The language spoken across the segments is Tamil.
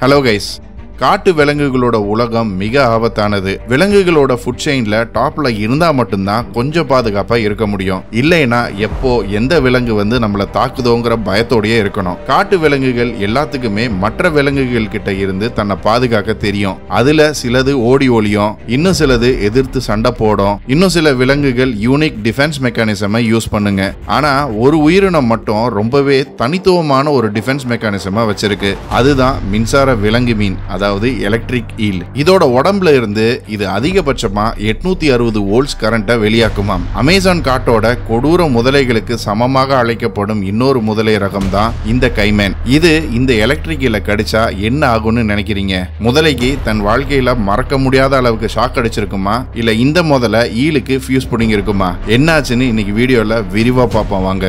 ஹலோ கைஸ் காட்டு விலங்குகளோட உலகம் மிக ஆபத்தானது விலங்குகளோட ஃபுட் செயின்ல டாப்ல இருந்தா மட்டும்தான் கொஞ்சம் பாதுகாப்பா இருக்க முடியும் இல்லைன்னா எப்போ எந்த விலங்கு வந்து நம்மள தாக்குதோங்கிற பயத்தோடயே இருக்கணும் காட்டு விலங்குகள் எல்லாத்துக்குமே மற்ற விலங்குகள் கிட்ட இருந்து தன்னை பாதுகாக்க தெரியும் அதுல சிலது ஓடி ஒளியும் இன்னும் சிலது எதிர்த்து சண்டை போடும் இன்னும் சில விலங்குகள் யூனிக் டிஃபென்ஸ் மெக்கானிசமை யூஸ் பண்ணுங்க ஆனா ஒரு உயிரினம் மட்டும் ரொம்பவே தனித்துவமான ஒரு டிஃபென்ஸ் மெக்கானிசமா வச்சிருக்கு அதுதான் மின்சார விலங்கு மீன் அதாவது எலக்ட்ரிக் ஈல் இதோட உடம்புல இருந்து இது அதிகபட்சமா எட்நூத்தி அறுபது வோல்ட்ஸ் கரண்ட்டை வெளியாக்குமாம் அமேசான் காட்டோட கொடூர முதலைகளுக்கு சமமாக அழைக்கப்படும் இன்னொரு முதலை ரகம் தான் இந்த கைமேன் இது இந்த எலக்ட்ரிக் ஈல கடிச்சா என்ன ஆகும்னு நினைக்கிறீங்க முதலைக்கு தன் வாழ்க்கையில மறக்க முடியாத அளவுக்கு ஷாக் அடிச்சிருக்குமா இல்ல இந்த முதல்ல ஈலுக்கு ஃபியூஸ் புடிங்க இருக்குமா என்னாச்சுன்னு இன்னைக்கு வீடியோல விரிவா பார்ப்போம் வாங்க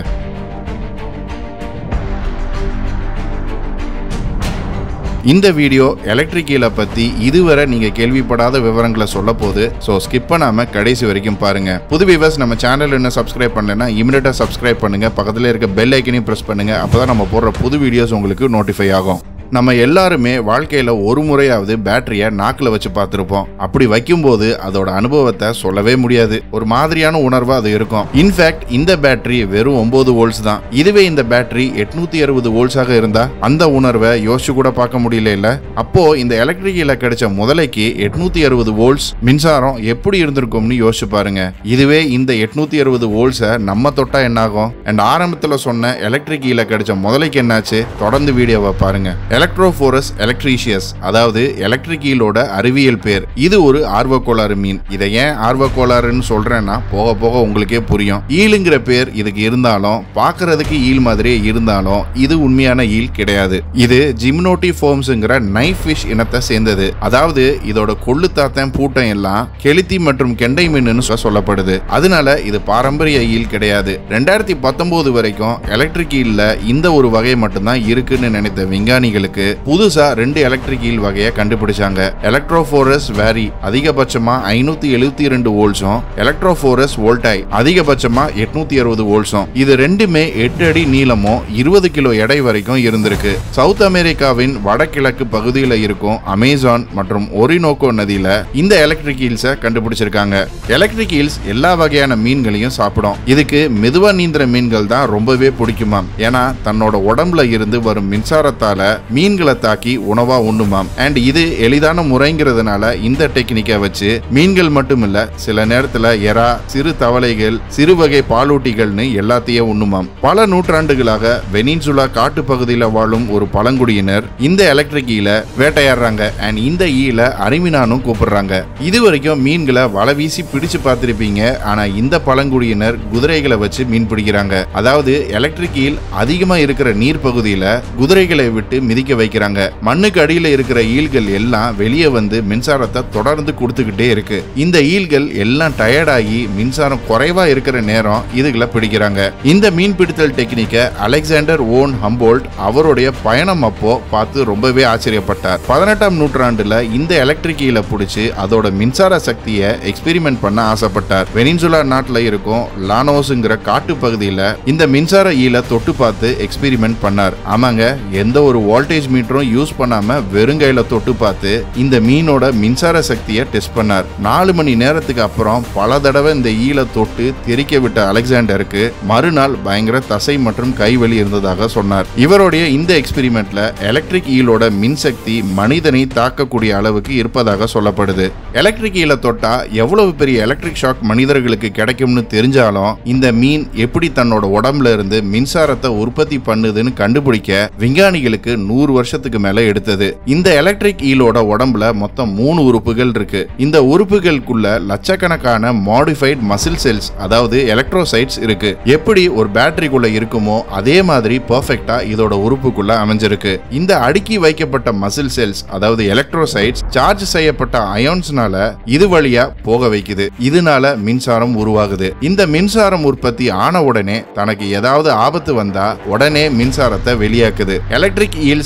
இந்த வீடியோ எலக்ட்ரிக் ஈல பத்தி இதுவரை நீங்க கேள்விப்படாத விவரங்களை சொல்ல போது ஸோ ஸ்கிப் பண்ணாம கடைசி வரைக்கும் பாருங்க புது வியூவர்ஸ் நம்ம சேனல் என்ன சப்ஸ்கிரைப் பண்ணலன்னா இமிடியட்டா சப்ஸ்கிரைப் பண்ணுங்க பக்கத்துல இருக்க பெல் ஐக்கனையும் பிரஸ் பண்ணுங்க அப்பதான் நம்ம போடுற புது வீடியோஸ் உங்களுக்கு நோட்டிஃபை ஆகும் நம்ம எல்லாருமே வாழ்க்கையில ஒரு முறையாவது பேட்டரியை நாக்கில் வச்சு பார்த்துருப்போம் அப்படி வைக்கும்போது அதோட அனுபவத்தை சொல்லவே முடியாது ஒரு மாதிரியான உணர்வா அது இருக்கும் இன்ஃபேக்ட் இந்த பேட்டரி வெறும் ஒன்பது வோல்ட்ஸ் தான் இதுவே இந்த பேட்டரி எட்நூத்தி அறுபது வோல்ட்ஸாக இருந்தா அந்த உணர்வை யோசிச்சு கூட பார்க்க முடியல இல்ல அப்போ இந்த எலக்ட்ரிக்கில கிடைச்ச முதலைக்கு எட்நூத்தி அறுபது வோல்ட்ஸ் மின்சாரம் எப்படி இருந்திருக்கும்னு யோசிச்சு பாருங்க இதுவே இந்த எட்நூத்தி அறுபது வோல்ட்ஸை நம்ம தொட்டா என்னாகும் அண்ட் ஆரம்பத்துல சொன்ன எலக்ட்ரிக் ஈல கிடைச்ச முதலைக்கு என்னாச்சு தொடர்ந்து வீடியோவை பாருங்க எலக்ட்ரோஃபோரஸ் எலக்ட்ரீஷியஸ் அதாவது எலக்ட்ரிக் ஈலோட அறிவியல் பேர் இது ஒரு ஆர்வக்கோளாறு மீன் இதை ஏன் ஆர்வக்கோளாறுன்னு சொல்றேன்னா போக போக உங்களுக்கே புரியும் ஈலுங்கிற பேர் இதுக்கு இருந்தாலும் பார்க்கிறதுக்கு ஈல் மாதிரியே இருந்தாலும் இது உண்மையான ஈல் கிடையாது இது ஜிம்னோட்டி ஃபோம்ஸுங்கிற நைஃப் ஃபிஷ் இனத்தை சேர்ந்தது அதாவது இதோட கொள்ளு தாத்தன் பூட்டம் எல்லாம் கெளுத்தி மற்றும் கெண்டை மீன்னு சொல்ல- சொல்லப்படுது அதனால இது பாரம்பரிய ஈல் கிடையாது ரெண்டாயிரத்தி பத்தொன்பது வரைக்கும் எலக்ட்ரிக் ஈல்ல இந்த ஒரு வகை மட்டும்தான் இருக்குன்னு நினைத்த விஞ்ஞானிகளுக்கு புதுசா ரெண்டு எலக்ட்ரிக் ஈல் வகையை கண்டுபிடிச்சாங்க எலக்ட்ரோஃபோரஸ் வேரி அதிகபட்சமா ஐநூத்தி எழுபத்தி ரெண்டு வோல்ட்ஸும் எலக்ட்ரோஃபோரஸ் வோல்டாய் அதிகபட்சமா எட்நூத்தி அறுபது வோல்ட்ஸும் இது ரெண்டுமே எட்டு அடி நீளமும் இருபது கிலோ எடை வரைக்கும் இருந்திருக்கு சவுத் அமெரிக்காவின் வடகிழக்கு பகுதியில் இருக்கும் அமேசான் மற்றும் ஒரினோக்கோ நதியில இந்த எலக்ட்ரிக் ஈல்ஸை கண்டுபிடிச்சிருக்காங்க எலக்ட்ரிக் ஈல்ஸ் எல்லா வகையான மீன்களையும் சாப்பிடும் இதுக்கு மெதுவா நீந்திர மீன்கள் தான் ரொம்பவே பிடிக்குமாம் ஏன்னா தன்னோட உடம்புல இருந்து வரும் மின்சாரத்தால மீன்களை தாக்கி உணவா உண்ணுமாம் அண்ட் இது எளிதான முறைங்கிறதுனால இந்த டெக்னிக்கை வச்சு மீன்கள் மட்டும் இல்ல சில நேரத்துல எறா சிறு தவளைகள் சிறு வகை பாலூட்டிகள்னு எல்லாத்தையும் உண்ணுமாம் பல நூற்றாண்டுகளாக வெனின்சுலா காட்டு பகுதியில் வாழும் ஒரு பழங்குடியினர் இந்த எலக்ட்ரிக் ஈல வேட்டையாடுறாங்க அண்ட் இந்த ஈல அரிமினானும் கூப்பிடுறாங்க இது வரைக்கும் மீன்களை வலை வீசி பிடிச்சு பார்த்திருப்பீங்க ஆனா இந்த பழங்குடியினர் குதிரைகளை வச்சு மீன் பிடிக்கிறாங்க அதாவது எலக்ட்ரிக் ஈல் அதிகமா இருக்கிற நீர் பகுதியில குதிரைகளை விட்டு மிதிக்க வைக்கிறாங்க மண்ணுக்கு அடியில இருக்கிற ஈல்கள் எல்லாம் வெளியே வந்து மின்சாரத்தை தொடர்ந்து கொடுத்துக்கிட்டே இருக்கு இந்த ஈல்கள் எல்லாம் டயர்டாகி மின்சாரம் குறைவா இருக்கிற நேரம் இதுகளை பிடிக்கிறாங்க இந்த மீன் பிடித்தல் டெக்னிக்கை அலெக்சாண்டர் ஓன் ஹம்போல்ட் அவருடைய பயணம் அப்போ பார்த்து ரொம்பவே ஆச்சரியப்பட்டார் பதினெட்டாம் நூற்றாண்டுல இந்த எலக்ட்ரிக் ஈல பிடிச்சி அதோட மின்சார சக்தியை எக்ஸ்பெரிமெண்ட் பண்ண ஆசைப்பட்டார் வெனின்சுலா நாட்டில் இருக்கும் லானோஸுங்கிற காட்டு பகுதியில் இந்த மின்சார ஈல தொட்டு பார்த்து எக்ஸ்பெரிமெண்ட் பண்ணார் ஆமாங்க எந்த ஒரு வோல்டேஜ் மீட்டரும் யூஸ் பண்ணாம வெறுங்கையில தொட்டு பார்த்து இந்த மீனோட மின்சார சக்தியை டெஸ்ட் பண்ணார் நாலு மணி நேரத்துக்கு அப்புறம் பல தடவை இந்த ஈல தொட்டு தெரிக்க விட்ட அலெக்சாண்டருக்கு மறுநாள் பயங்கர தசை மற்றும் கைவலி இருந்ததாக சொன்னார் இவருடைய இந்த எக்ஸ்பெரிமெண்ட்ல எலக்ட்ரிக் ஈலோட மின்சக்தி மனிதனை தாக்கக்கூடிய அளவுக்கு இருப்பதாக சொல்லப்படுது எலக்ட்ரிக் ஈல தொட்டா எவ்வளவு பெரிய எலக்ட்ரிக் ஷாக் மனிதர்களுக்கு கிடைக்கும்னு தெரிஞ்சாலும் இந்த மீன் எப்படி தன்னோட உடம்புல இருந்து மின்சாரத்தை உற்பத்தி பண்ணுதுன்னு கண்டுபிடிக்க விஞ்ஞானிகளுக்கு நூறு வருஷத்துக்கு மேல எடுத்தது இந்த எலக்ட்ரிக் ஈலோட உடம்புல மொத்தம் மூணு உறுப்புகள் இருக்கு இந்த உறுப்புகளுக்குள்ள லட்சக்கணக்கான மாடிஃபைட் மசில் செல்ஸ் அதாவது எலக்ட்ரோசைட்ஸ் இருக்கு எப்படி ஒரு பேட்டரிக்குள்ள இருக்குமோ அதே மாதிரி பெர்ஃபெக்ட்டா இதோட உறுப்புக்குள்ள அமைஞ்சிருக்கு இந்த அடுக்கி வைக்கப்பட்ட மசில் செல்ஸ் அதாவது எலக்ட்ரோசைட்ஸ் சார்ஜ் செய்யப்பட்ட அயான்ஸ்னால இது வழியா போக வைக்குது இதனால மின்சாரம் உருவாகுது இந்த மின்சாரம் உற்பத்தி ஆன உடனே தனக்கு ஏதாவது ஆபத்து வந்தா உடனே மின்சாரத்தை வெளியாக்குது எலக்ட்ரிக் ஈல்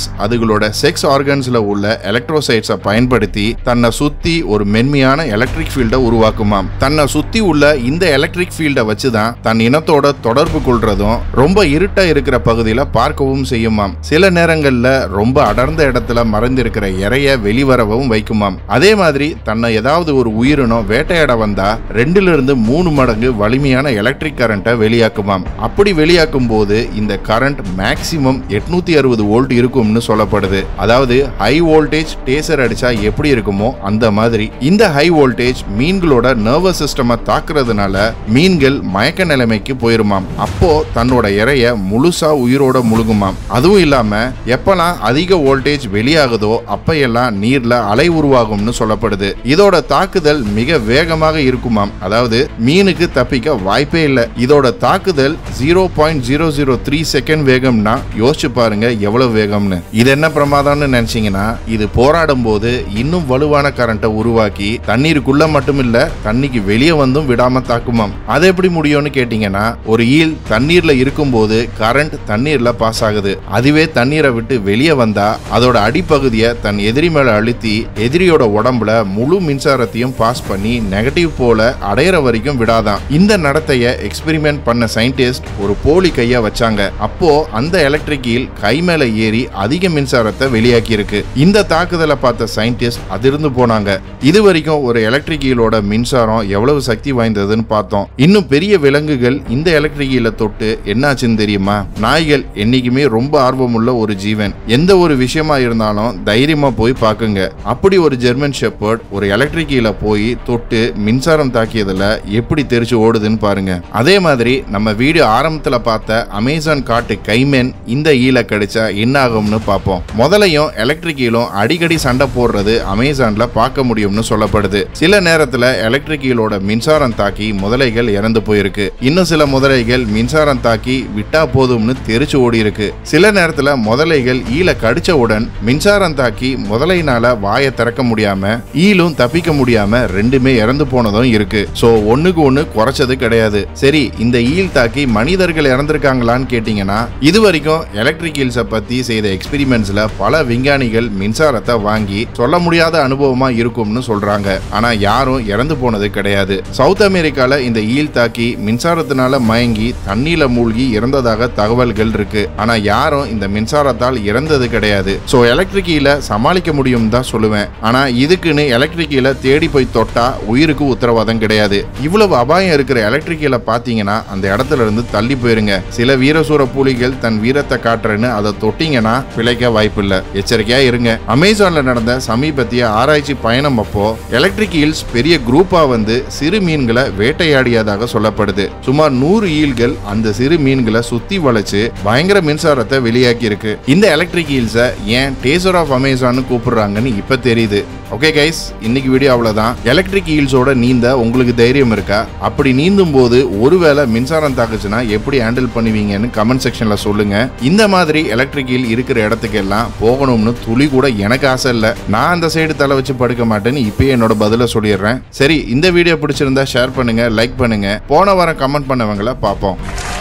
அதுகளோட செக்ஸ் ஆர்கன்ஸ்ல உள்ள எலக்ட்ரோசைட்ஸை பயன்படுத்தி தன்னை சுத்தி ஒரு மென்மையான எலக்ட்ரிக் ஃபீல்டை உருவாக்குமாம் தன்னை சுத்தி உள்ள இந்த எலக்ட்ரிக் ஃபீல்டை வச்சு தான் தன் இனத்தோட தொடர்பு கொள்றதும் ரொம்ப இருட்டா இருக்கிற பகுதியில பார்க்கவும் செய்யுமாம் சில நேரங்கள்ல ரொம்ப அடர்ந்த இடத்துல மறைந்திருக்கிற இறைய வெளிவரவும் வைக்குமாம் அதே மாதிரி தன்னை ஏதாவது ஒரு உயிரினம் வேட்டையாட வந்தா ரெண்டுல இருந்து மூணு மடங்கு வலிமையான எலக்ட்ரிக் கரண்ட்டை வெளியாக்குமாம் அப்படி வெளியாக்கும் போது இந்த கரண்ட் மேக்சிமம் எட்நூத்தி அறுபது வோல்ட் இருக்கும்னு சொல்லப்படுது அதாவது ஹை வோல்டேஜ் டேசர் அடிச்சா எப்படி இருக்குமோ அந்த மாதிரி இந்த ஹை வோல்டேஜ் மீன்களோட நர்வஸ் சிஸ்டமை தாக்குறதுனால மீன்கள் மயக்க நிலைமைக்கு போயிருமாம் அப்போ தன்னோட இறைய முழுசா உயிரோட முழுகுமாம் அதுவும் இல்லாம எப்பெல்லாம் அதிக வோல்டேஜ் வெளியாகுதோ அப்பையெல்லாம் நீர்ல அலை உருவாகும்னு சொல்லப்படுது இதோட தாக்குதல் மிக வேகமாக இருக்குமாம் அதாவது மீனுக்கு தப்பிக்க வாய்ப்பே இல்லை இதோட தாக்குதல் zero point zero zero three second வேகம்னா யோசிச்சு பாருங்க எவ்வளவு வேகம்னு இது என்ன பிரமாதம்னு நினைச்சீங்கன்னா இது போராடும் போது இன்னும் வலுவான கரண்ட்டை உருவாக்கி தண்ணீருக்குள்ள மட்டும் இல்ல தண்ணிக்கு வெளியே வந்தும் விடாம தாக்குமாம் அது எப்படி முடியும்னு கேட்டீங்கன்னா ஒரு ஈல் தண்ணீர்ல இருக்கும்போது கரண்ட் தண்ணீர்ல பாஸ் ஆகுது அதுவே தண்ணீரை விட்டு வெளியே வந்தா அதோட அடிப்பகுதியை தன் எதிரி மேல அழுத்தி எதிரியோட உடம்புல முழு மின்சாரத்தையும் பாஸ் பண்ணி நெகட்டிவ் போல அடையிற வரைக்கும் விடாதான் இந்த நடத்தைய எக்ஸ்பெரிமெண்ட் பண்ண சயின்டிஸ்ட் ஒரு போலி கைய வச்சாங்க அப்போ அந்த எலக்ட்ரிக் ஈல் கை மேல ஏறி அதிக மின்சாரத்தை வெளியாக்கி இருக்கு இந்த தாக்குதலை பார்த்த சயின்டிஸ்ட் அதிர்ந்து போனாங்க இது வரைக்கும் ஒரு எலக்ட்ரிக் ஈலோட மின்சாரம் எவ்வளவு சக்தி வாய்ந்ததுன்னு பார்த்தோம் இன்னும் பெரிய விலங்குகள் இந்த எலக்ட்ரிக் ஈல தொட்டு என்னாச்சுன்னு தெரியுமா நாய்கள் என்னைக்குமே ரொம்ப ஆர்வமுள்ள ஒரு ஜீவன் எந்த ஒரு விஷயமா இருந்தாலும் தைரியமா போய் பாக்குங்க அப்படி ஒரு ஜெர்மன் ஷெப்பர்ட் ஒரு எலக்ட்ரிக் ஈல போய் தொட்டு மின்சாரம் தாக்கியதுல எப்படி தெரிச்சு ஓடுதுன்னு பாருங்க அதே மாதிரி நம்ம வீடியோ ஆரம்பத்துல பார்த்த அமேசான் காட்டு கைமென் இந்த ஈல கடிச்சா என்ன ஆகும்னு பார்ப்போம் முதலையும் எலக்ட்ரிக் ஈலும் அடிக்கடி சண்டை போடுறது அமேசான்ல பார்க்க முடியும்னு சொல்லப்படுது சில நேரத்துல எலக்ட்ரிக் ஈலோட மின்சாரம் தாக்கி முதலைகள் இறந்து போயிருக்கு இன்னும் சில முதலைகள் மின்சாரம் தாக்கி விட்டா போதும்னு தெரிச்சு ஓடி இருக்கு சில நேரத்துல முதலைகள் ஈல கடிச்சவுடன் மின்சாரம் தாக்கி முதலையினால வாயை திறக்க முடியாம ஈலும் தப்பிக்க முடியாம ரெண்டுமே இறந்து போனதும் இருக்கு சோ ஒண்ணுக்கு ஒண்ணு குறைச்சது கிடையாது சரி இந்த ஈல் தாக்கி மனிதர்கள் இறந்திருக்காங்களான்னு கேட்டீங்கன்னா இது வரைக்கும் எலக்ட்ரிக் ஈல்ஸை பத்தி செய்த எக்ஸ்பெரிமெண்ட்ஸ்ல பல விஞ்ஞானிகள் மின்சாரத்தை வாங்கி சொல்ல முடியாத அனுபவமா இருக்கும்னு சொல்றாங்க ஆனா யாரும் இறந்து போனது கிடையாது சவுத் அமெரிக்கால இந்த ஈல் தாக்கி மின்சாரத்தினால மயங்கி தண்ணியில மூழ்கி இறந்ததாக தகவல்கள் இருக்கு ஆனா யாரும் இந்த மின்சாரத்தால் இறந்தது கிடையாது சோ எலக்ட்ரிக் ஈல சமாளிக்க முடியும் தான் சொல்லுவேன் ஆனா இதுக்குன்னு எலக்ட்ரிக் ஈல தேடி போய் தொட்டா உயிருக்கு உத்தரவாதம் கிடையாது இவ்வளவு அபாயம் இருக்கிற எலக்ட்ரிக் ஈல பாத்தீங்கன்னா அந்த இடத்துல இருந்து தள்ளி போயிருங்க சில வீரசூர புலிகள் தன் வீரத்தை காட்டுறேன்னு அதை தொட்டீங்கன்னா பிழைக்க வாய்ப்பில்ல எச்சரிக்கையா இருங்க அமேசான்ல நடந்த சமீபத்திய ஆராய்ச்சி பயணம் அப்போ எலக்ட்ரிக் ஈல்ஸ் பெரிய குரூப்பா வந்து சிறு மீன்களை வேட்டையாடியதாக சொல்லப்படுது சுமார் நூறு ஈல்கள் அந்த சிறு மீன்களை சுத்தி வளைச்சு பயங்கர மின்சாரத்தை வெளியாக்கி இருக்கு இந்த எலக்ட்ரிக் ஈல்ஸை ஏன் டேசர் ஆஃப் அமேசான்னு கூப்பிடுறாங்கன்னு இப்ப தெரியுது ஓகே கைஸ் இன்னைக்கு வீடியோ அவ்வளவுதான் எலக்ட்ரிக் ஈல்ஸோட நீந்த உங்களுக்கு தைரியம் இருக்கா அப்படி நீந்தும் போது ஒருவேளை மின்சாரம் தாக்குச்சுன்னா எப்படி ஹேண்டில் பண்ணுவீங்கன்னு கமெண்ட் செக்ஷன்ல சொல்லுங்க இந்த மாதிரி எலக்ட்ரிக் ஈல் இருக்கிற இடத்துக்கு எல்லாம் போகணும்னு துளி கூட எனக்கு ஆசை இல்லை நான் அந்த சைடு தலை வச்சு படுக்க மாட்டேன்னு இப்பயே என்னோட பதில சொல்லிடுறேன் சரி இந்த வீடியோ பிடிச்சிருந்தா ஷேர் பண்ணுங்க லைக் பண்ணுங்க போன வாரம் கமெண்ட் பண்ணவங்கள பார்ப்போம்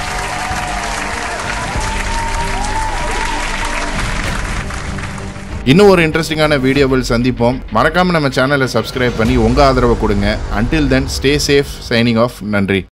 இன்னும் ஒரு இன்ட்ரெஸ்டிங்கான வீடியோவில் சந்திப்போம் மறக்காம நம்ம சேனலை சப்ஸ்கிரைப் பண்ணி உங்க ஆதரவை கொடுங்க until then stay safe signing off நன்றி